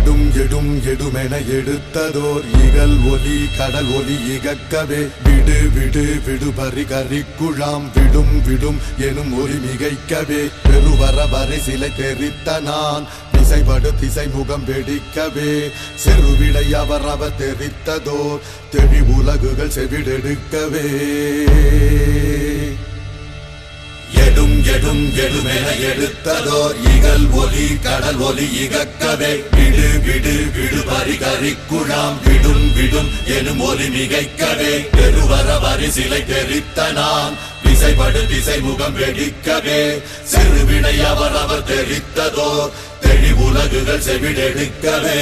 எடும் எடும் எடுமென எடுத்ததோர் இகல் ஒலி கடல் ஒலி இகக்கவே விடு விடு விடுபறி கரிக்குழாம் விடும் விடும் எனும் ஒலி மிகைக்கவே பெருவர வரை சிலை தெரித்த நான் திசைபடு திசை முகம் வெடிக்கவே செருவிடை அவர் அவர் தெரித்ததோர் தெளி உலகுகள் செவிடெடுக்கவே எடும் எடும் எடுமென எடுத்ததோர் இகல் ஒலி கடல் ஒலி இகக்கவே விடு விடு விடு பறி கரிக்குழாம் விடும் விடும் எனும் ஒலி மிகைக்கவே பெருவர வரி சிலை தெரித்த நான் திசைபடு திசை முகம் வெடிக்கவே சிறுவிடை அவர் அவர் தெரித்ததோர் தெளி உலகுகள் செவிடெடுக்கவே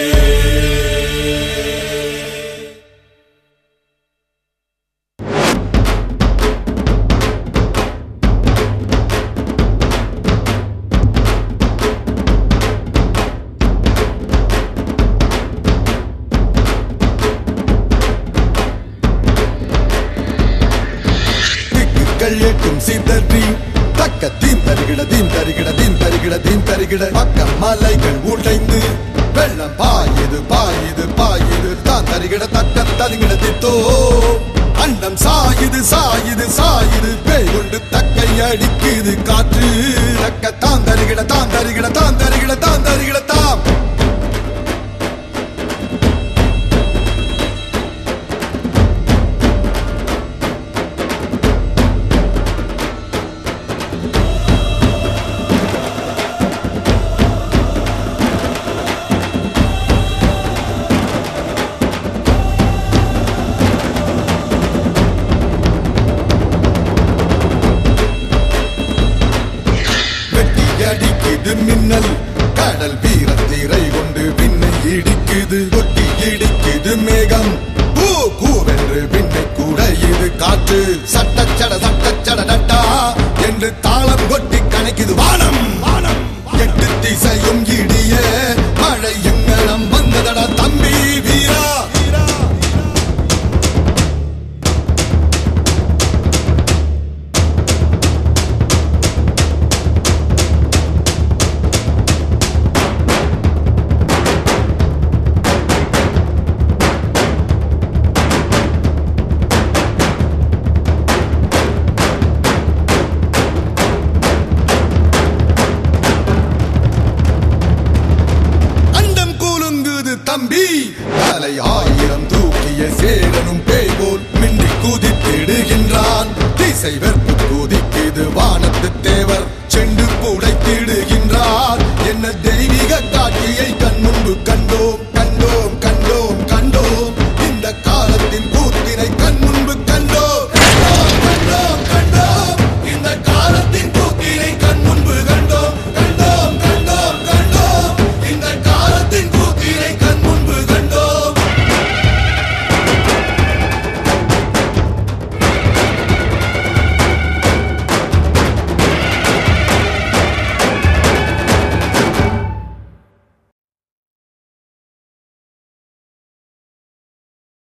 திக்குகள் எட்டும் சிதறி தக்க தீம் தருகிட தீம் தருகிட தீம் தருகிட தீம் தருகிட பக்க மலைகள் உடைந்து வெள்ளம் பாயுது பாயுது பாயுது தான் தருகிட தக்க தருகிட தித்தோ அண்டம் சாயுது சாயுது சாயுது பேய் கொண்டு தக்கை அடிக்குது காற்று தக்க தான் தருகிட தான் தருகிட தான் தருகிட தான் தருகிட தாம் வெட்டி அடிக்குது மின்னல் கடல் வீரத்தீரை கொண்டு விண்ணை இடிக்குது கொட்டி இடிக்குது மேகம் பூ பூவென்று விண்ணை கூட இது காற்று சட்டச்சட சட்டச்சட டட்டா என்று தாளம் கொட்டி கணக்குது வானம் வானம் எட்டு திசையும் இடிய மழை எங்கனம் வந்ததடா தம்பி வீரா வீரா அண்டம் கூலுங்குது தம்பி தலை ஆயிரம் தூக்கிய சேரனும் பேய் போல் மின்னி குதித்திடுகின்றான் திசை வெற்ப